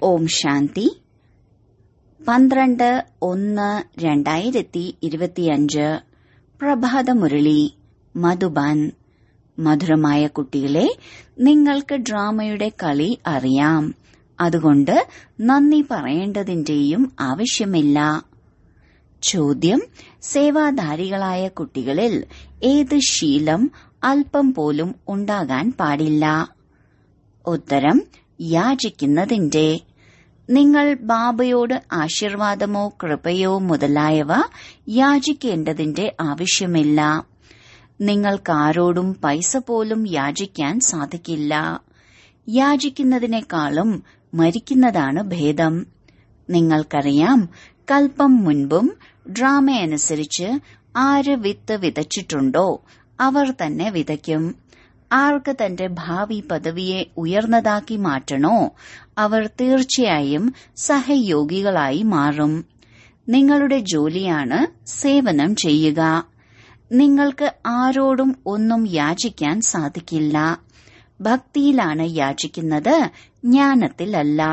ഓം ശാന്തി പന്ത്രണ്ട് ഒന്ന് രണ്ടായിരത്തി ഇരുപത്തിയഞ്ച് പ്രഭാതമുരളി മധുബാൻ മധുരമായ കുട്ടികളെ നിങ്ങൾക്ക് ഡ്രാമയുടെ കളി അറിയാം അതുകൊണ്ട് നന്ദി പറയേണ്ടതിന്റെയും ആവശ്യമില്ല ചോദ്യം സേവാധാരികളായ കുട്ടികളിൽ ഏത് ശീലം അല്പം പോലും ഉണ്ടാകാൻ പാടില്ല ഉത്തരം യാചിക്കുന്നതിന്റെ നിങ്ങൾ ബാബയോട് ആശീർവാദമോ കൃപയോ മുതലായവ യാചിക്കേണ്ടതിന്റെ ആവശ്യമില്ല നിങ്ങൾക്കാരോടും പൈസ പോലും യാചിക്കാൻ സാധിക്കില്ല യാചിക്കുന്നതിനേക്കാളും മരിക്കുന്നതാണ് ഭേദം നിങ്ങൾക്കറിയാം കൽപ്പം മുൻപും ഡ്രാമയനുസരിച്ച് ആര് വിത്ത് വിതച്ചിട്ടുണ്ടോ അവർ തന്നെ വിതയ്ക്കും ആർക്ക് തന്റെ ഭാവി പദവിയെ ഉയർന്നതാക്കി മാറ്റണോ അവർ തീർച്ചയായും സഹയോഗികളായി മാറും നിങ്ങളുടെ ജോലിയാണ് സേവനം ചെയ്യുക നിങ്ങൾക്ക് ആരോടും ഒന്നും യാചിക്കാൻ സാധിക്കില്ല ഭക്തിയിലാണ് യാചിക്കുന്നത് ജ്ഞാനത്തിലല്ല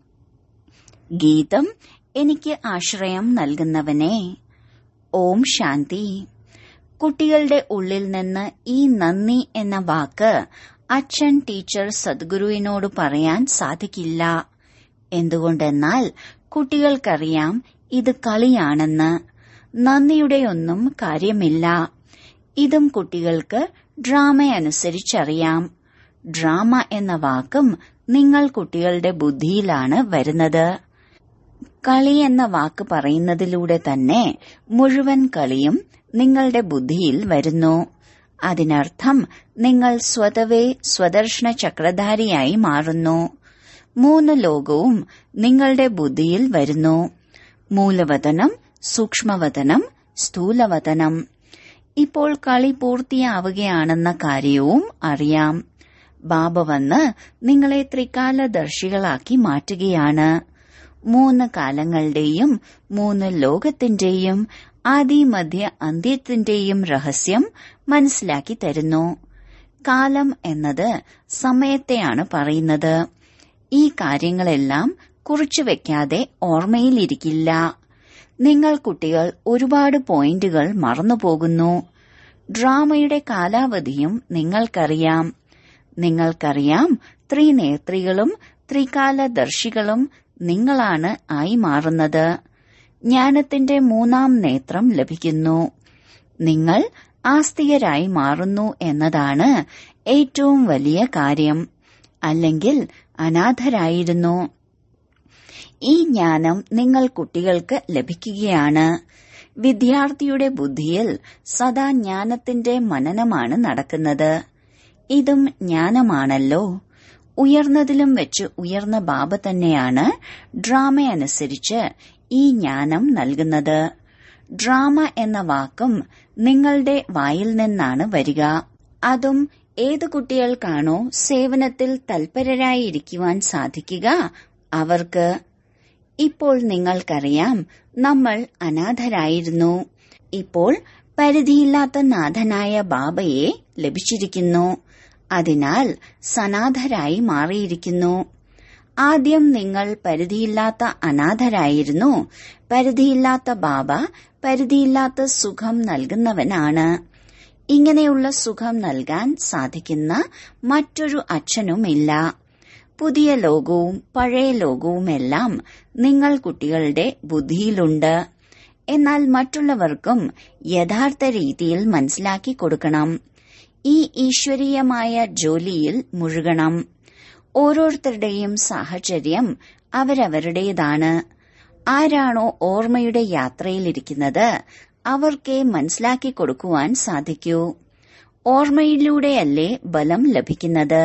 ഗീതം എനിക്ക് ആശ്രയം നൽകുന്നവനെ ഓം ശാന്തി കുട്ടികളുടെ ഉള്ളിൽ നിന്ന് ഈ നന്ദി എന്ന വാക്ക് അച്ഛൻ ടീച്ചർ സദ്ഗുരുവിനോട് പറയാൻ സാധിക്കില്ല എന്തുകൊണ്ടെന്നാൽ കുട്ടികൾക്കറിയാം ഇത് കളിയാണെന്ന് നന്ദിയുടെയൊന്നും കാര്യമില്ല ഇതും കുട്ടികൾക്ക് ഡ്രാമയനുസരിച്ചറിയാം ഡ്രാമ എന്ന വാക്കും നിങ്ങൾ കുട്ടികളുടെ ബുദ്ധിയിലാണ് വരുന്നത് കളി എന്ന വാക്ക് പറയുന്നതിലൂടെ തന്നെ മുഴുവൻ കളിയും നിങ്ങളുടെ ബുദ്ധിയിൽ വരുന്നു അതിനർത്ഥം നിങ്ങൾ സ്വതവേ സ്വദർശന ചക്രധാരിയായി മാറുന്നു മൂന്ന് ലോകവും നിങ്ങളുടെ ബുദ്ധിയിൽ വരുന്നു മൂലവതനം സൂക്ഷ്മവതനം സ്ഥൂലവതനം ഇപ്പോൾ കളി പൂർത്തിയാവുകയാണെന്ന കാര്യവും അറിയാം ബാബ വന്ന് നിങ്ങളെ ത്രികാലദർശികളാക്കി മാറ്റുകയാണ് മൂന്ന് കാലങ്ങളുടെയും മൂന്ന് ലോകത്തിന്റെയും ആദി മധ്യ അന്ത്യത്തിന്റെയും രഹസ്യം മനസ്സിലാക്കി തരുന്നു കാലം എന്നത് സമയത്തെയാണ് പറയുന്നത് ഈ കാര്യങ്ങളെല്ലാം കുറിച്ചു വെക്കാതെ ഓർമ്മയിലിരിക്കില്ല നിങ്ങൾ കുട്ടികൾ ഒരുപാട് പോയിന്റുകൾ മറന്നുപോകുന്നു ഡ്രാമയുടെ കാലാവധിയും നിങ്ങൾക്കറിയാം നിങ്ങൾക്കറിയാം ത്രിനേത്രികളും ത്രികാലദർശികളും നിങ്ങളാണ് ആയി മാറുന്നത് ജ്ഞാനത്തിന്റെ മൂന്നാം നേത്രം ലഭിക്കുന്നു നിങ്ങൾ ആസ്തികരായി മാറുന്നു എന്നതാണ് ഏറ്റവും വലിയ കാര്യം അല്ലെങ്കിൽ അനാഥരായിരുന്നു ഈ ജ്ഞാനം നിങ്ങൾ കുട്ടികൾക്ക് ലഭിക്കുകയാണ് വിദ്യാർത്ഥിയുടെ ബുദ്ധിയിൽ സദാ ജ്ഞാനത്തിന്റെ മനനമാണ് നടക്കുന്നത് ഇതും ജ്ഞാനമാണല്ലോ ഉയർന്നതിലും വെച്ച് ഉയർന്ന ബാബ തന്നെയാണ് ഡ്രാമയനുസരിച്ച് ഈ ജ്ഞാനം നൽകുന്നത് ഡ്രാമ എന്ന വാക്കും നിങ്ങളുടെ വായിൽ നിന്നാണ് വരിക അതും ഏത് കുട്ടികൾക്കാണോ സേവനത്തിൽ തൽപരരായിരിക്കുവാൻ സാധിക്കുക അവർക്ക് ഇപ്പോൾ നിങ്ങൾക്കറിയാം നമ്മൾ അനാഥരായിരുന്നു ഇപ്പോൾ പരിധിയില്ലാത്ത നാഥനായ ബാബയെ ലഭിച്ചിരിക്കുന്നു അതിനാൽ സനാഥരായി മാറിയിരിക്കുന്നു ആദ്യം നിങ്ങൾ പരിധിയില്ലാത്ത അനാഥരായിരുന്നു പരിധിയില്ലാത്ത ബാബ പരിധിയില്ലാത്ത സുഖം നൽകുന്നവനാണ് ഇങ്ങനെയുള്ള സുഖം നൽകാൻ സാധിക്കുന്ന മറ്റൊരു അച്ഛനുമില്ല പുതിയ ലോകവും പഴയ ലോകവുമെല്ലാം നിങ്ങൾ കുട്ടികളുടെ ബുദ്ധിയിലുണ്ട് എന്നാൽ മറ്റുള്ളവർക്കും യഥാർത്ഥ രീതിയിൽ മനസ്സിലാക്കി കൊടുക്കണം ഈ ഈശ്വരീയമായ ജോലിയിൽ മുഴുകണം ഓരോരുത്തരുടെയും സാഹചര്യം അവരവരുടേതാണ് ആരാണോ ഓർമ്മയുടെ യാത്രയിലിരിക്കുന്നത് അവർക്കേ മനസ്സിലാക്കി കൊടുക്കുവാൻ സാധിക്കൂ ഓർമ്മയിലൂടെയല്ലേ ബലം ലഭിക്കുന്നത്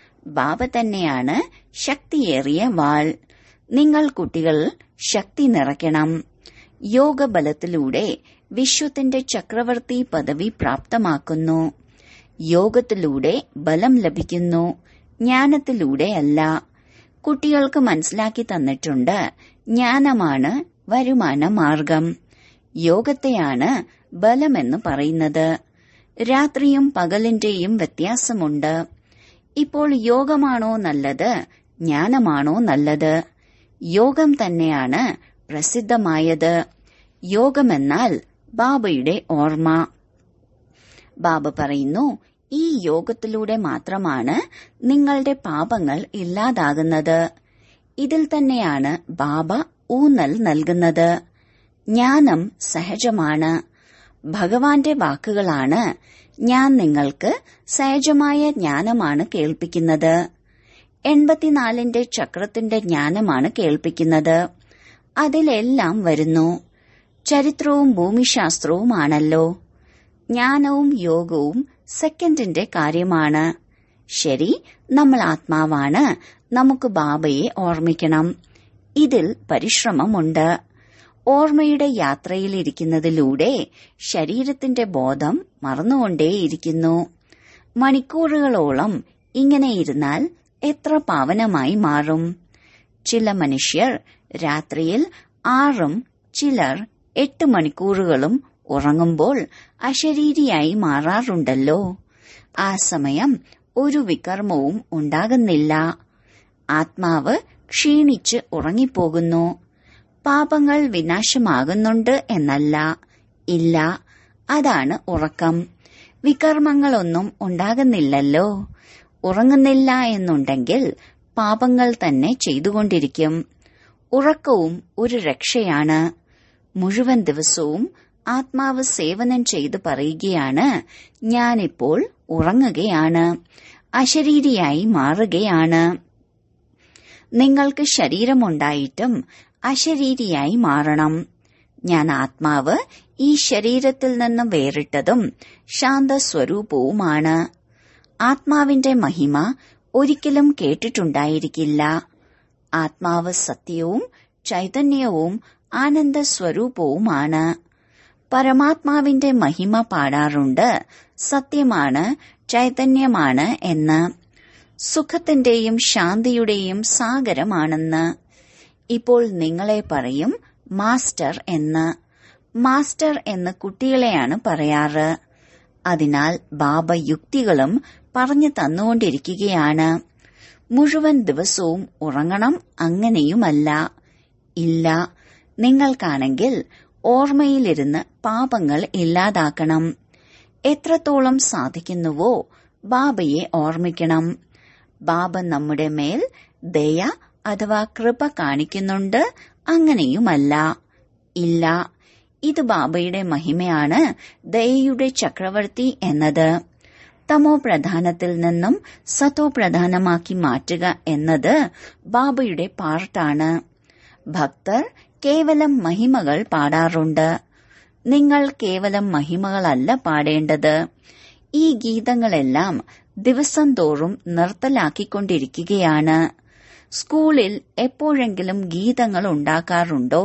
ബാബ തന്നെയാണ് ശക്തിയേറിയ വാൾ നിങ്ങൾ കുട്ടികൾ ശക്തി നിറയ്ക്കണം യോഗബലത്തിലൂടെ വിശ്വത്തിന്റെ ചക്രവർത്തി പദവി പ്രാപ്തമാക്കുന്നു യോഗത്തിലൂടെ ബലം ലഭിക്കുന്നു ജ്ഞാനത്തിലൂടെയല്ല കുട്ടികൾക്ക് മനസ്സിലാക്കി തന്നിട്ടുണ്ട് ജ്ഞാനമാണ് വരുമാന മാർഗം യോഗത്തെയാണ് ബലമെന്ന് പറയുന്നത് രാത്രിയും പകലിന്റെയും വ്യത്യാസമുണ്ട് ഇപ്പോൾ യോഗമാണോ നല്ലത് ജ്ഞാനമാണോ നല്ലത് യോഗം തന്നെയാണ് പ്രസിദ്ധമായത് യോഗമെന്നാൽ ബാബയുടെ ഓർമ്മ ബാബ പറയുന്നു ഈ യോഗത്തിലൂടെ മാത്രമാണ് നിങ്ങളുടെ പാപങ്ങൾ ഇല്ലാതാകുന്നത് ഇതിൽ തന്നെയാണ് ബാബ ഊന്നൽ നൽകുന്നത് ജ്ഞാനം സഹജമാണ് ഭഗവാന്റെ വാക്കുകളാണ് ഞാൻ നിങ്ങൾക്ക് സഹജമായ ജ്ഞാനമാണ് കേൾപ്പിക്കുന്നത് എൺപത്തിനാലിന്റെ ചക്രത്തിന്റെ ജ്ഞാനമാണ് കേൾപ്പിക്കുന്നത് അതിലെല്ലാം വരുന്നു ചരിത്രവും ഭൂമിശാസ്ത്രവുമാണല്ലോ ജ്ഞാനവും യോഗവും സെക്കൻഡിന്റെ കാര്യമാണ് ശരി നമ്മൾ ആത്മാവാണ് നമുക്ക് ബാബയെ ഓർമ്മിക്കണം ഇതിൽ പരിശ്രമമുണ്ട് ഓർമ്മയുടെ യാത്രയിലിരിക്കുന്നതിലൂടെ ശരീരത്തിന്റെ ബോധം മറന്നുകൊണ്ടേയിരിക്കുന്നു മണിക്കൂറുകളോളം ഇങ്ങനെ ഇരുന്നാൽ എത്ര പാവനമായി മാറും ചില മനുഷ്യർ രാത്രിയിൽ ആറും ചിലർ എട്ട് മണിക്കൂറുകളും ഉറങ്ങുമ്പോൾ അശരീരിയായി മാറാറുണ്ടല്ലോ ആ സമയം ഒരു വികർമ്മവും ഉണ്ടാകുന്നില്ല ആത്മാവ് ക്ഷീണിച്ച് ഉറങ്ങിപ്പോകുന്നു പാപങ്ങൾ വിനാശമാകുന്നുണ്ട് എന്നല്ല ഇല്ല അതാണ് ഉറക്കം വികർമ്മങ്ങളൊന്നും ഉണ്ടാകുന്നില്ലല്ലോ ഉറങ്ങുന്നില്ല എന്നുണ്ടെങ്കിൽ പാപങ്ങൾ തന്നെ ചെയ്തുകൊണ്ടിരിക്കും ഉറക്കവും ഒരു രക്ഷയാണ് മുഴുവൻ ദിവസവും ആത്മാവ് സേവനം ചെയ്ത് പറയുകയാണ് ഞാനിപ്പോൾ ഉറങ്ങുകയാണ് അശരീരിയായി മാറുകയാണ് നിങ്ങൾക്ക് ശരീരമുണ്ടായിട്ടും അശരീരിയായി മാറണം ഞാൻ ആത്മാവ് ഈ ശരീരത്തിൽ നിന്ന് വേറിട്ടതും ശാന്തസ്വരൂപവുമാണ് ആത്മാവിന്റെ മഹിമ ഒരിക്കലും കേട്ടിട്ടുണ്ടായിരിക്കില്ല ആത്മാവ് സത്യവും ചൈതന്യവും ആനന്ദ സ്വരൂപവുമാണ് പരമാത്മാവിന്റെ മഹിമ പാടാറുണ്ട് സത്യമാണ് ചൈതന്യമാണ് എന്ന് സുഖത്തിന്റെയും ശാന്തിയുടെയും സാഗരമാണെന്ന് ഇപ്പോൾ നിങ്ങളെ പറയും മാസ്റ്റർ എന്ന് മാസ്റ്റർ എന്ന് കുട്ടികളെയാണ് പറയാറ് അതിനാൽ ബാബ യുക്തികളും പറഞ്ഞു തന്നുകൊണ്ടിരിക്കുകയാണ് മുഴുവൻ ദിവസവും ഉറങ്ങണം അങ്ങനെയുമല്ല ഇല്ല നിങ്ങൾക്കാണെങ്കിൽ ഓർമ്മയിലിരുന്ന് പാപങ്ങൾ ഇല്ലാതാക്കണം എത്രത്തോളം സാധിക്കുന്നുവോ ബാബയെ ഓർമ്മിക്കണം ബാബ നമ്മുടെ മേൽ ദയ അഥവാ കൃപ കാണിക്കുന്നുണ്ട് അങ്ങനെയുമല്ല ഇല്ല ഇത് ബാബയുടെ മഹിമയാണ് ദയയുടെ ചക്രവർത്തി എന്നത് തമോ പ്രധാനത്തിൽ നിന്നും സത്തോ പ്രധാനമാക്കി മാറ്റുക എന്നത് ബാബയുടെ പാർട്ടാണ് ഭക്തർ കേവലം മഹിമകൾ പാടാറുണ്ട് നിങ്ങൾ കേവലം മഹിമകളല്ല പാടേണ്ടത് ഈ ഗീതങ്ങളെല്ലാം ദിവസം തോറും നിർത്തലാക്കിക്കൊണ്ടിരിക്കുകയാണ് സ്കൂളിൽ എപ്പോഴെങ്കിലും ഗീതങ്ങൾ ഉണ്ടാക്കാറുണ്ടോ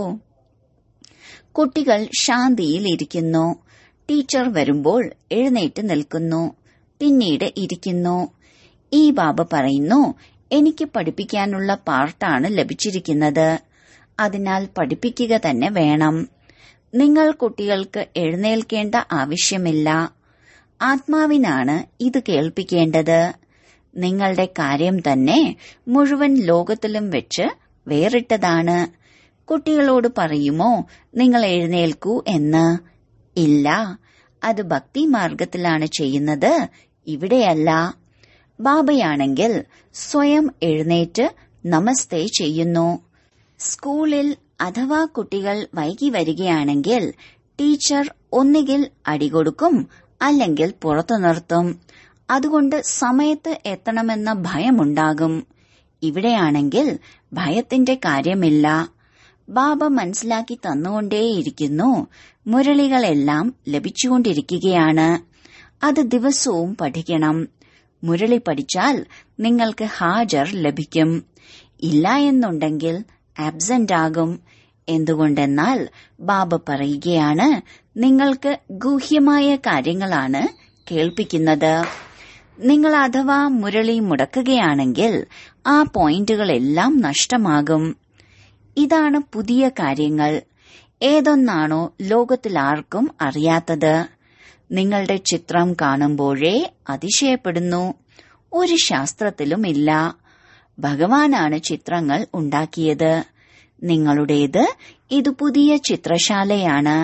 കുട്ടികൾ ശാന്തിയിൽ ഇരിക്കുന്നു ടീച്ചർ വരുമ്പോൾ എഴുന്നേറ്റ് നിൽക്കുന്നു പിന്നീട് ഇരിക്കുന്നു ഈ ബാബ പറയുന്നു എനിക്ക് പഠിപ്പിക്കാനുള്ള പാർട്ടാണ് ലഭിച്ചിരിക്കുന്നത് അതിനാൽ പഠിപ്പിക്കുക തന്നെ വേണം നിങ്ങൾ കുട്ടികൾക്ക് എഴുന്നേൽക്കേണ്ട ആവശ്യമില്ല ആത്മാവിനാണ് ഇത് കേൾപ്പിക്കേണ്ടത് നിങ്ങളുടെ കാര്യം തന്നെ മുഴുവൻ ലോകത്തിലും വെച്ച് വേറിട്ടതാണ് കുട്ടികളോട് പറയുമോ നിങ്ങൾ എഴുന്നേൽക്കൂ എന്ന് ഇല്ല അത് ഭക്തി മാർഗത്തിലാണ് ചെയ്യുന്നത് ഇവിടെയല്ല ബാബയാണെങ്കിൽ സ്വയം എഴുന്നേറ്റ് നമസ്തേ ചെയ്യുന്നു സ്കൂളിൽ അഥവാ കുട്ടികൾ വൈകി വരികയാണെങ്കിൽ ടീച്ചർ ഒന്നുകിൽ അടികൊടുക്കും അല്ലെങ്കിൽ പുറത്തു നിർത്തും അതുകൊണ്ട് സമയത്ത് എത്തണമെന്ന ഭയമുണ്ടാകും ഇവിടെയാണെങ്കിൽ ഭയത്തിന്റെ കാര്യമില്ല ബാബ മനസ്സിലാക്കി തന്നുകൊണ്ടേയിരിക്കുന്നു മുരളികളെല്ലാം ലഭിച്ചുകൊണ്ടിരിക്കുകയാണ് അത് ദിവസവും പഠിക്കണം മുരളി പഠിച്ചാൽ നിങ്ങൾക്ക് ഹാജർ ലഭിക്കും ഇല്ല എന്നുണ്ടെങ്കിൽ ആബ്സെന്റ് ആകും എന്തുകൊണ്ടെന്നാൽ ബാബ പറയുകയാണ് നിങ്ങൾക്ക് ഗൂഹ്യമായ കാര്യങ്ങളാണ് കേൾപ്പിക്കുന്നത് നിങ്ങൾ അഥവാ മുരളി മുടക്കുകയാണെങ്കിൽ ആ പോയിന്റുകളെല്ലാം നഷ്ടമാകും ഇതാണ് പുതിയ കാര്യങ്ങൾ ഏതൊന്നാണോ ലോകത്തിലാർക്കും അറിയാത്തത് നിങ്ങളുടെ ചിത്രം കാണുമ്പോഴേ അതിശയപ്പെടുന്നു ഒരു ശാസ്ത്രത്തിലുമില്ല ഭഗവാനാണ് ചിത്രങ്ങൾ ഉണ്ടാക്കിയത് നിങ്ങളുടേത് ഇത് പുതിയ ചിത്രശാലയാണ്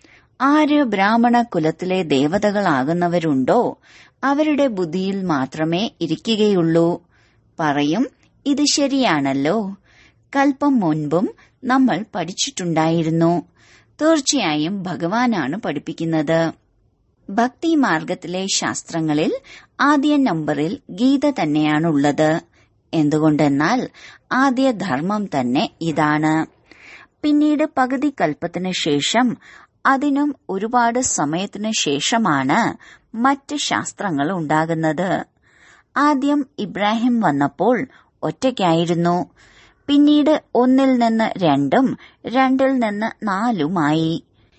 ആര് ബ്രാഹ്മണ കുലത്തിലെ ദേവതകളാകുന്നവരുണ്ടോ അവരുടെ ബുദ്ധിയിൽ മാത്രമേ ഇരിക്കുകയുള്ളൂ പറയും ഇത് ശരിയാണല്ലോ കൽപ്പം മുൻപും നമ്മൾ പഠിച്ചിട്ടുണ്ടായിരുന്നു തീർച്ചയായും ഭഗവാനാണ് പഠിപ്പിക്കുന്നത് ഭക്തി മാർഗത്തിലെ ശാസ്ത്രങ്ങളിൽ ആദ്യ നമ്പറിൽ ഗീത തന്നെയാണുള്ളത് എന്തുകൊണ്ടെന്നാൽ ആദ്യ ധർമ്മം തന്നെ ഇതാണ് പിന്നീട് പകുതി കൽപ്പത്തിന് ശേഷം അതിനും ഒരുപാട് സമയത്തിന് ശേഷമാണ് മറ്റ് ശാസ്ത്രങ്ങൾ ഉണ്ടാകുന്നത് ആദ്യം ഇബ്രാഹിം വന്നപ്പോൾ ഒറ്റയ്ക്കായിരുന്നു പിന്നീട് ഒന്നിൽ നിന്ന് രണ്ടും രണ്ടിൽ നിന്ന് നാലുമായി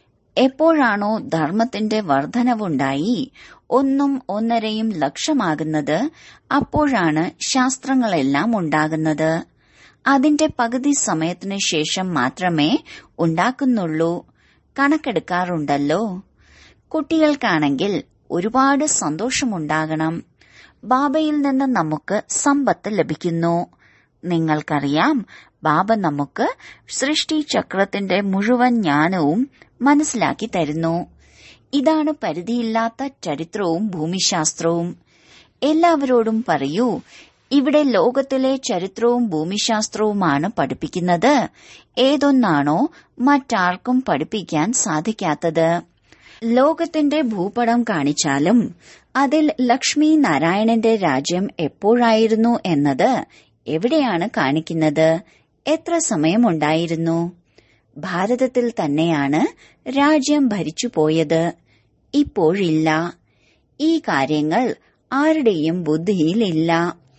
എപ്പോഴാണോ ധർമ്മത്തിന്റെ വർധനവുണ്ടായി ഒന്നും ഒന്നരയും ലക്ഷമാകുന്നത് അപ്പോഴാണ് ശാസ്ത്രങ്ങളെല്ലാം ഉണ്ടാകുന്നത് അതിന്റെ പകുതി സമയത്തിനു ശേഷം മാത്രമേ ഉണ്ടാക്കുന്നുള്ളൂ കണക്കെടുക്കാറുണ്ടല്ലോ കുട്ടികൾക്കാണെങ്കിൽ ഒരുപാട് സന്തോഷമുണ്ടാകണം ബാബയിൽ നിന്ന് നമുക്ക് സമ്പത്ത് ലഭിക്കുന്നു നിങ്ങൾക്കറിയാം ബാബ നമുക്ക് സൃഷ്ടി ചക്രത്തിന്റെ മുഴുവൻ ജ്ഞാനവും മനസ്സിലാക്കി തരുന്നു ഇതാണ് പരിധിയില്ലാത്ത ചരിത്രവും ഭൂമിശാസ്ത്രവും എല്ലാവരോടും പറയൂ ഇവിടെ ലോകത്തിലെ ചരിത്രവും ഭൂമിശാസ്ത്രവുമാണ് പഠിപ്പിക്കുന്നത് ഏതൊന്നാണോ മറ്റാർക്കും പഠിപ്പിക്കാൻ സാധിക്കാത്തത് ലോകത്തിന്റെ ഭൂപടം കാണിച്ചാലും അതിൽ ലക്ഷ്മി നാരായണന്റെ രാജ്യം എപ്പോഴായിരുന്നു എന്നത് എവിടെയാണ് കാണിക്കുന്നത് എത്ര സമയമുണ്ടായിരുന്നു ഭാരതത്തിൽ തന്നെയാണ് രാജ്യം ഭരിച്ചു പോയത് ഇപ്പോഴില്ല ഈ കാര്യങ്ങൾ ആരുടെയും ബുദ്ധിയിലില്ല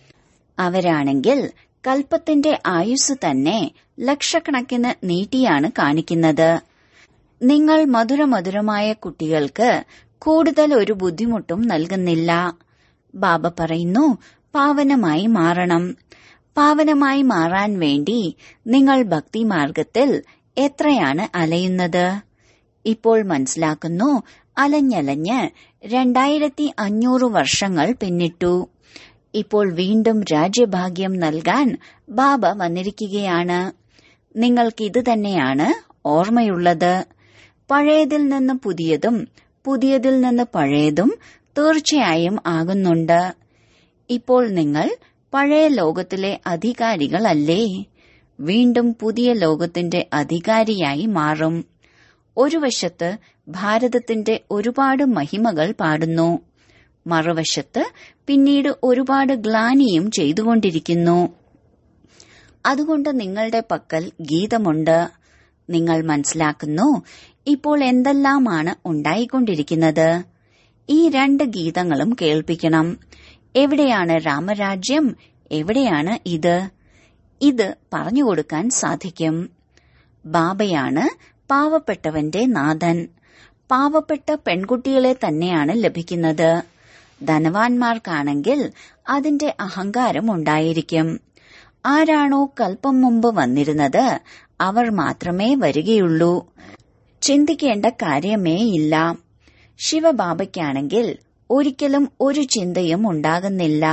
അവരാണെങ്കിൽ കൽപ്പത്തിന്റെ ആയുസ് തന്നെ ലക്ഷക്കണക്കിന് നീട്ടിയാണ് കാണിക്കുന്നത് നിങ്ങൾ മധുരമധുരമായ കുട്ടികൾക്ക് കൂടുതൽ ഒരു ബുദ്ധിമുട്ടും നൽകുന്നില്ല ബാബ പറയുന്നു പാവനമായി മാറണം പാവനമായി മാറാൻ വേണ്ടി നിങ്ങൾ ഭക്തിമാർഗത്തിൽ എത്രയാണ് അലയുന്നത് ഇപ്പോൾ മനസ്സിലാക്കുന്നു അലഞ്ഞലഞ്ഞ് രണ്ടായിരത്തി അഞ്ഞൂറ് വർഷങ്ങൾ പിന്നിട്ടു ഇപ്പോൾ വീണ്ടും രാജ്യഭാഗ്യം നൽകാൻ ബാബ വന്നിരിക്കുകയാണ് നിങ്ങൾക്ക് ഇത് തന്നെയാണ് ഓർമ്മയുള്ളത് പഴയതിൽ നിന്ന് പുതിയതും പുതിയതിൽ നിന്ന് പഴയതും തീർച്ചയായും ആകുന്നുണ്ട് ഇപ്പോൾ നിങ്ങൾ പഴയ ലോകത്തിലെ അധികാരികളല്ലേ വീണ്ടും പുതിയ ലോകത്തിന്റെ അധികാരിയായി മാറും ഒരു വശത്ത് ഭാരതത്തിന്റെ ഒരുപാട് മഹിമകൾ പാടുന്നു മറുവശത്ത് പിന്നീട് ഒരുപാട് ഗ്ലാനിയും ചെയ്തുകൊണ്ടിരിക്കുന്നു അതുകൊണ്ട് നിങ്ങളുടെ പക്കൽ ഗീതമുണ്ട് നിങ്ങൾ മനസ്സിലാക്കുന്നു ഇപ്പോൾ എന്തെല്ലാമാണ് ഉണ്ടായിക്കൊണ്ടിരിക്കുന്നത് ഈ രണ്ട് ഗീതങ്ങളും കേൾപ്പിക്കണം എവിടെയാണ് രാമരാജ്യം എവിടെയാണ് ഇത് ഇത് പറഞ്ഞുകൊടുക്കാൻ സാധിക്കും ബാബയാണ് പാവപ്പെട്ടവന്റെ നാഥൻ പാവപ്പെട്ട പെൺകുട്ടികളെ തന്നെയാണ് ലഭിക്കുന്നത് ധനവാന്മാർക്കാണെങ്കിൽ അതിന്റെ അഹങ്കാരം ഉണ്ടായിരിക്കും ആരാണോ കൽപ്പം മുമ്പ് വന്നിരുന്നത് അവർ മാത്രമേ വരികയുള്ളൂ ചിന്തിക്കേണ്ട കാര്യമേ ഇല്ല ശിവബാബയ്ക്കാണെങ്കിൽ ഒരിക്കലും ഒരു ചിന്തയും ഉണ്ടാകുന്നില്ല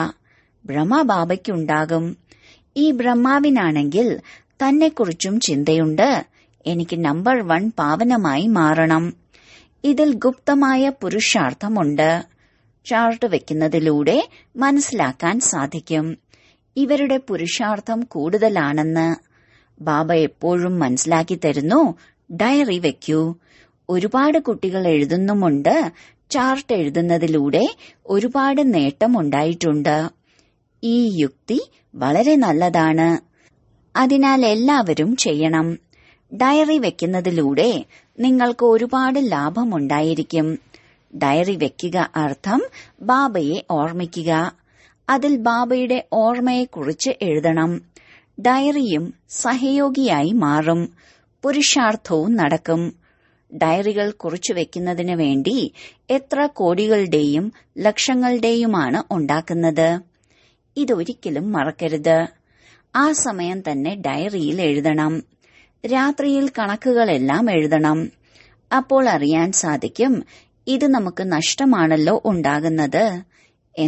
ബ്രഹ്മബാബയ്ക്കുണ്ടാകും ഈ ബ്രഹ്മാവിനാണെങ്കിൽ തന്നെക്കുറിച്ചും ചിന്തയുണ്ട് എനിക്ക് നമ്പർ വൺ പാവനമായി മാറണം ഇതിൽ ഗുപ്തമായ പുരുഷാർത്ഥമുണ്ട് ചാർട്ട് വെക്കുന്നതിലൂടെ മനസ്സിലാക്കാൻ സാധിക്കും ഇവരുടെ പുരുഷാർത്ഥം കൂടുതലാണെന്ന് ബാബ എപ്പോഴും മനസ്സിലാക്കി തരുന്നു ഡയറി വെക്കൂ ഒരുപാട് കുട്ടികൾ എഴുതുന്നുമുണ്ട് ചാർട്ട് എഴുതുന്നതിലൂടെ ഒരുപാട് നേട്ടമുണ്ടായിട്ടുണ്ട് ഈ യുക്തി വളരെ നല്ലതാണ് അതിനാൽ എല്ലാവരും ചെയ്യണം ഡയറി വെക്കുന്നതിലൂടെ നിങ്ങൾക്ക് ഒരുപാട് ലാഭമുണ്ടായിരിക്കും ഡയറി വെക്കുക അർത്ഥം ബാബയെ ഓർമ്മിക്കുക അതിൽ ബാബയുടെ ഓർമ്മയെക്കുറിച്ച് എഴുതണം ഡയറിയും സഹയോഗിയായി മാറും പുരുഷാർത്ഥവും നടക്കും ഡയറികൾ കുറിച്ചു വെക്കുന്നതിന് വേണ്ടി എത്ര കോടികളുടെയും ലക്ഷങ്ങളുടെയുമാണ് ഉണ്ടാക്കുന്നത് ഇതൊരിക്കലും മറക്കരുത് ആ സമയം തന്നെ ഡയറിയിൽ എഴുതണം രാത്രിയിൽ കണക്കുകളെല്ലാം എഴുതണം അപ്പോൾ അറിയാൻ സാധിക്കും ഇത് നമുക്ക് നഷ്ടമാണല്ലോ ഉണ്ടാകുന്നത്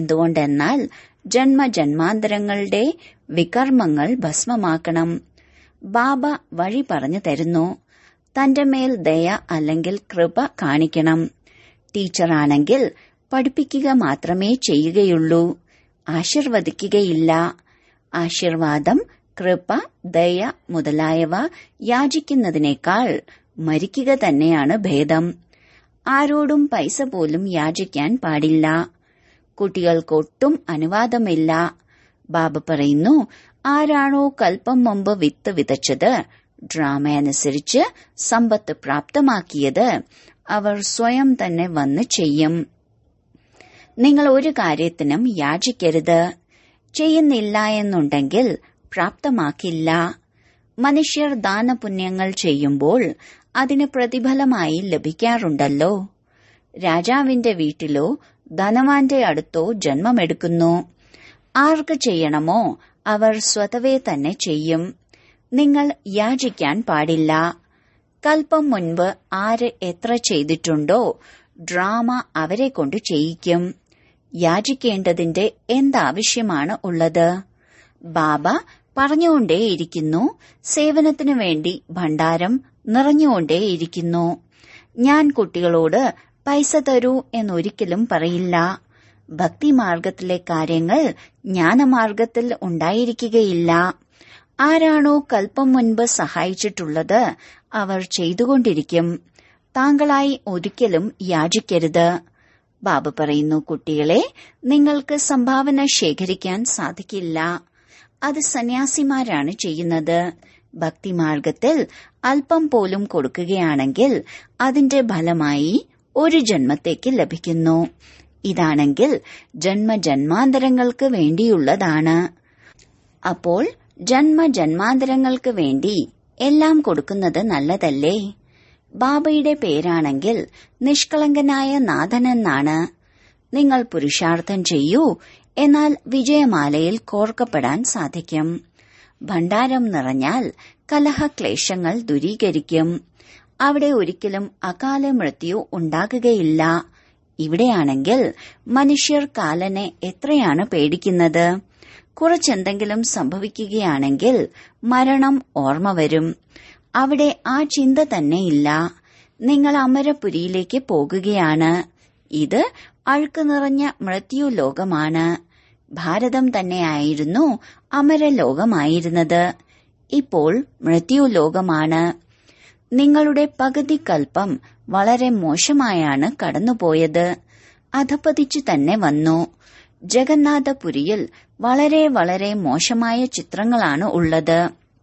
എന്തുകൊണ്ടെന്നാൽ ജന്മജന്മാന്തരങ്ങളുടെ വികർമ്മങ്ങൾ ഭസ്മമാക്കണം ബാബ വഴി പറഞ്ഞു തരുന്നു തന്റെ മേൽ ദയ അല്ലെങ്കിൽ കൃപ കാണിക്കണം ടീച്ചറാണെങ്കിൽ പഠിപ്പിക്കുക മാത്രമേ ചെയ്യുകയുള്ളൂ ആശീർവദിക്കുകയില്ല ആശീർവാദം കൃപ ദയ മുതലായവ യാചിക്കുന്നതിനേക്കാൾ മരിക്കുക തന്നെയാണ് ഭേദം ആരോടും പൈസ പോലും യാചിക്കാൻ പാടില്ല കുട്ടികൾക്കൊട്ടും അനുവാദമില്ല ബാബ പറയുന്നു ആരാണോ കൽപ്പം മുമ്പ് വിത്ത് വിതച്ചത് ഡ്രാമ അനുസരിച്ച് സമ്പത്ത് പ്രാപ്തമാക്കിയത് അവർ സ്വയം തന്നെ വന്ന് ചെയ്യും നിങ്ങൾ ഒരു കാര്യത്തിനും യാചിക്കരുത് ചെയ്യുന്നില്ല എന്നുണ്ടെങ്കിൽ പ്രാപ്തമാക്കില്ല മനുഷ്യർ ദാനപുണ്യങ്ങൾ ചെയ്യുമ്പോൾ അതിന് പ്രതിഫലമായി ലഭിക്കാറുണ്ടല്ലോ രാജാവിന്റെ വീട്ടിലോ ധനവാന്റെ അടുത്തോ ജന്മമെടുക്കുന്നു ആർക്ക് ചെയ്യണമോ അവർ സ്വതവേ തന്നെ ചെയ്യും നിങ്ങൾ യാചിക്കാൻ പാടില്ല കൽപ്പം മുൻപ് ആര് എത്ര ചെയ്തിട്ടുണ്ടോ ഡ്രാമ അവരെ കൊണ്ട് ചെയ്യിക്കും യാചിക്കേണ്ടതിന്റെ എന്താവശ്യമാണ് ഉള്ളത് ബാബ പറഞ്ഞുകൊണ്ടേയിരിക്കുന്നു സേവനത്തിനു വേണ്ടി ഭണ്ഡാരം നിറഞ്ഞുകൊണ്ടേയിരിക്കുന്നു ഞാൻ കുട്ടികളോട് പൈസ തരൂ എന്നൊരിക്കലും പറയില്ല ഭക്തിമാർഗത്തിലെ കാര്യങ്ങൾ ജ്ഞാനമാർഗത്തിൽ ഉണ്ടായിരിക്കുകയില്ല ആരാണോ കൽപ്പം മുൻപ് സഹായിച്ചിട്ടുള്ളത് അവർ ചെയ്തുകൊണ്ടിരിക്കും താങ്കളായി ഒരിക്കലും യാചിക്കരുത് ബാബ പറയുന്നു കുട്ടികളെ നിങ്ങൾക്ക് സംഭാവന ശേഖരിക്കാൻ സാധിക്കില്ല അത് സന്യാസിമാരാണ് ചെയ്യുന്നത് ഭക്തിമാർഗത്തിൽ അല്പം പോലും കൊടുക്കുകയാണെങ്കിൽ അതിന്റെ ഫലമായി ഒരു ജന്മത്തേക്ക് ലഭിക്കുന്നു ഇതാണെങ്കിൽ ജന്മജന്മാന്തരങ്ങൾക്ക് വേണ്ടിയുള്ളതാണ് അപ്പോൾ ജന്മജന്മാന്തരങ്ങൾക്ക് വേണ്ടി എല്ലാം കൊടുക്കുന്നത് നല്ലതല്ലേ ബാബയുടെ പേരാണെങ്കിൽ നിഷ്കളങ്കനായ നാഥനെന്നാണ് നിങ്ങൾ പുരുഷാർത്ഥം ചെയ്യൂ എന്നാൽ വിജയമാലയിൽ കോർക്കപ്പെടാൻ സാധിക്കും ഭണ്ഡാരം നിറഞ്ഞാൽ കലഹക്ലേശങ്ങൾ ദൂരീകരിക്കും അവിടെ ഒരിക്കലും അകാല മൃത്യു ഉണ്ടാകുകയില്ല ഇവിടെയാണെങ്കിൽ മനുഷ്യർ കാലനെ എത്രയാണ് പേടിക്കുന്നത് കുറച്ചെന്തെങ്കിലും സംഭവിക്കുകയാണെങ്കിൽ മരണം ഓർമ്മ വരും അവിടെ ആ ചിന്ത തന്നെയില്ല നിങ്ങൾ അമരപുരിയിലേക്ക് പോകുകയാണ് ഇത് അഴുക്ക് നിറഞ്ഞ മൃത്യു ലോകമാണ് ഭാരതം തന്നെയായിരുന്നു അമരലോകമായിരുന്നത് ഇപ്പോൾ മൃത്യു ലോകമാണ് നിങ്ങളുടെ പകുതി കൽപ്പം വളരെ മോശമായാണ് കടന്നുപോയത് അധപ്പതിച്ചു തന്നെ വന്നു ജഗന്നാഥപുരിയിൽ വളരെ വളരെ മോശമായ ചിത്രങ്ങളാണ് ഉള്ളത്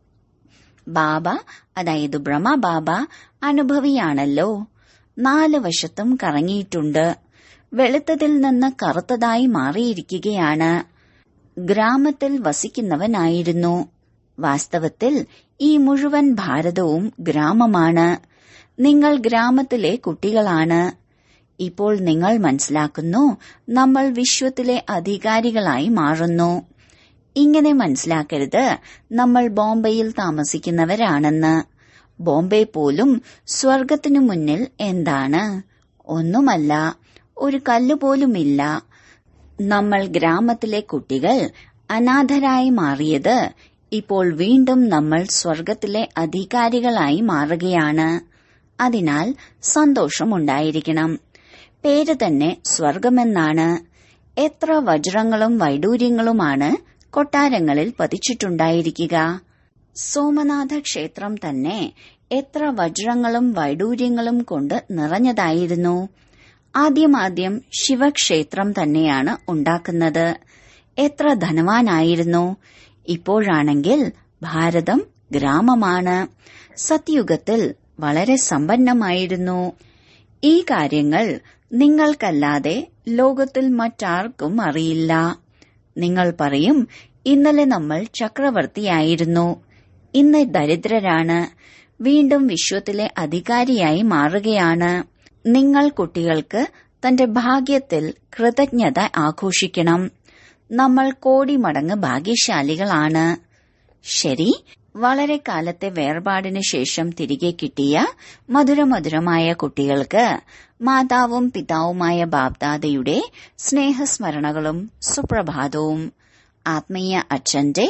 ബാബ അതായത് ബ്രഹ്മ ബാബ അനുഭവിയാണല്ലോ നാല് വശത്തും കറങ്ങിയിട്ടുണ്ട് വെളുത്തതിൽ നിന്ന് കറുത്തതായി മാറിയിരിക്കുകയാണ് ഗ്രാമത്തിൽ വസിക്കുന്നവനായിരുന്നു വാസ്തവത്തിൽ ഈ മുഴുവൻ ഭാരതവും ഗ്രാമമാണ് നിങ്ങൾ ഗ്രാമത്തിലെ കുട്ടികളാണ് ഇപ്പോൾ നിങ്ങൾ മനസ്സിലാക്കുന്നു നമ്മൾ വിശ്വത്തിലെ അധികാരികളായി മാറുന്നു ഇങ്ങനെ മനസ്സിലാക്കരുത് നമ്മൾ ബോംബെയിൽ താമസിക്കുന്നവരാണെന്ന് ബോംബെ പോലും സ്വർഗത്തിനു മുന്നിൽ എന്താണ് ഒന്നുമല്ല ഒരു കല്ലുപോലുമില്ല നമ്മൾ ഗ്രാമത്തിലെ കുട്ടികൾ അനാഥരായി മാറിയത് ഇപ്പോൾ വീണ്ടും നമ്മൾ സ്വർഗത്തിലെ അധികാരികളായി മാറുകയാണ് അതിനാൽ സന്തോഷമുണ്ടായിരിക്കണം പേര് തന്നെ സ്വർഗമെന്നാണ് എത്ര വജ്രങ്ങളും വൈഡൂര്യങ്ങളുമാണ് കൊട്ടാരങ്ങളിൽ പതിച്ചിട്ടുണ്ടായിരിക്കുക സോമനാഥ ക്ഷേത്രം തന്നെ എത്ര വജ്രങ്ങളും വൈഡൂര്യങ്ങളും കൊണ്ട് നിറഞ്ഞതായിരുന്നു ആദ്യമാദ്യം ശിവക്ഷേത്രം തന്നെയാണ് ഉണ്ടാക്കുന്നത് എത്ര ധനവാനായിരുന്നു ഇപ്പോഴാണെങ്കിൽ ഭാരതം ഗ്രാമമാണ് സത്യുഗത്തിൽ വളരെ സമ്പന്നമായിരുന്നു ഈ കാര്യങ്ങൾ നിങ്ങൾക്കല്ലാതെ ലോകത്തിൽ മറ്റാർക്കും അറിയില്ല നിങ്ങൾ പറയും ഇന്നലെ നമ്മൾ ചക്രവർത്തിയായിരുന്നു ഇന്ന് ദരിദ്രരാണ് വീണ്ടും വിശ്വത്തിലെ അധികാരിയായി മാറുകയാണ് നിങ്ങൾ കുട്ടികൾക്ക് തന്റെ ഭാഗ്യത്തിൽ കൃതജ്ഞത ആഘോഷിക്കണം നമ്മൾ കോടി മടങ്ങ് ഭാഗ്യശാലികളാണ് ശരി വളരെ കാലത്തെ വേർപാടിന് ശേഷം തിരികെ കിട്ടിയ മധുരമധുരമായ കുട്ടികൾക്ക് മാതാവും പിതാവുമായ ബാബ്ദാദയുടെ സ്നേഹസ്മരണകളും സുപ്രഭാതവും ആത്മീയ അച്ഛന്റെ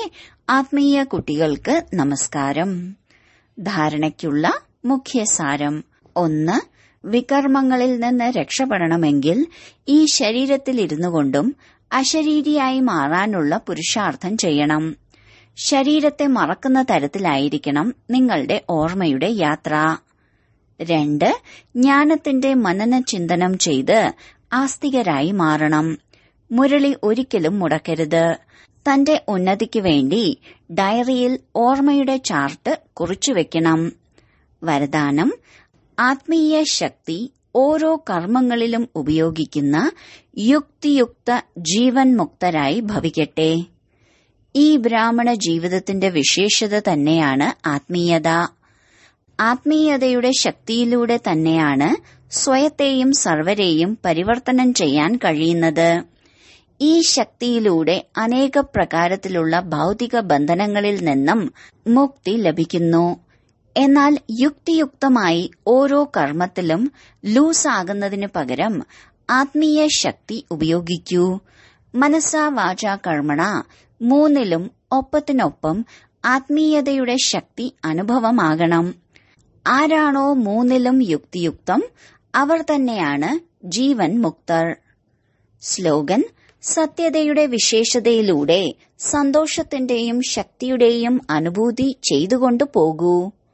ആത്മീയ കുട്ടികൾക്ക് നമസ്കാരം ധാരണയ്ക്കുള്ള മുഖ്യസാരം ഒന്ന് വികർമ്മങ്ങളിൽ നിന്ന് രക്ഷപ്പെടണമെങ്കിൽ ഈ ശരീരത്തിൽ ഇരുന്നു കൊണ്ടും അശരീരിയായി മാറാനുള്ള പുരുഷാർത്ഥം ചെയ്യണം ശരീരത്തെ മറക്കുന്ന തരത്തിലായിരിക്കണം നിങ്ങളുടെ ഓർമ്മയുടെ യാത്ര രണ്ട് ജ്ഞാനത്തിന്റെ മനന ചിന്തനം ചെയ്ത് ആസ്തികരായി മാറണം മുരളി ഒരിക്കലും മുടക്കരുത് തന്റെ ഉന്നതിക്ക് വേണ്ടി ഡയറിയിൽ ഓർമ്മയുടെ ചാർട്ട് കുറിച്ചുവെക്കണം വരദാനം ആത്മീയ ശക്തി ഓരോ കർമ്മങ്ങളിലും ഉപയോഗിക്കുന്ന യുക്തിയുക്ത ജീവൻ മുക്തരായി ഭവിക്കട്ടെ ഈ ബ്രാഹ്മണ ജീവിതത്തിന്റെ വിശേഷത തന്നെയാണ് ആത്മീയത ആത്മീയതയുടെ ശക്തിയിലൂടെ തന്നെയാണ് സ്വയത്തെയും സർവരെയും പരിവർത്തനം ചെയ്യാൻ കഴിയുന്നത് ഈ ശക്തിയിലൂടെ അനേക പ്രകാരത്തിലുള്ള ഭൗതിക ബന്ധനങ്ങളിൽ നിന്നും മുക്തി ലഭിക്കുന്നു എന്നാൽ യുക്തിയുക്തമായി ഓരോ കർമ്മത്തിലും ലൂസാകുന്നതിനു പകരം ആത്മീയ ശക്തി ഉപയോഗിക്കൂ മനസ്സാ വാച കർമ്മണ മൂന്നിലും ഒപ്പത്തിനൊപ്പം ആത്മീയതയുടെ ശക്തി അനുഭവമാകണം ആരാണോ മൂന്നിലും യുക്തിയുക്തം അവർ തന്നെയാണ് ജീവൻ മുക്തർ സ്ലോഗൻ സത്യതയുടെ വിശേഷതയിലൂടെ സന്തോഷത്തിന്റെയും ശക്തിയുടെയും അനുഭൂതി ചെയ്തുകൊണ്ടു പോകൂ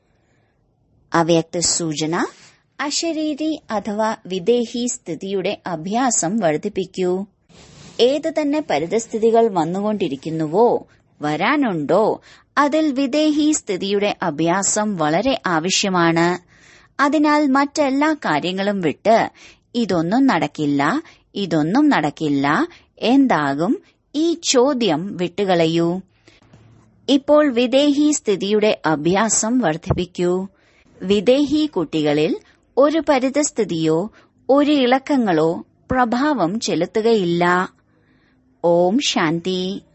അവ്യക്ത സൂചന അശരീരി അഥവാ വിദേഹി സ്ഥിതിയുടെ അഭ്യാസം വർദ്ധിപ്പിക്കൂ ഏത് തന്നെ പരിതസ്ഥിതികൾ വന്നുകൊണ്ടിരിക്കുന്നുവോ വരാനുണ്ടോ അതിൽ വിദേഹി സ്ഥിതിയുടെ അഭ്യാസം വളരെ ആവശ്യമാണ് അതിനാൽ മറ്റെല്ലാ കാര്യങ്ങളും വിട്ട് ഇതൊന്നും നടക്കില്ല ഇതൊന്നും നടക്കില്ല എന്താകും ഈ ചോദ്യം വിട്ടുകളയൂ ഇപ്പോൾ വിദേഹി സ്ഥിതിയുടെ അഭ്യാസം വർദ്ധിപ്പിക്കൂ വിദേഹി കുട്ടികളിൽ ഒരു പരിതസ്ഥിതിയോ ഒരു ഇളക്കങ്ങളോ പ്രഭാവം ചെലുത്തുകയില്ല ഓം ശാന്തി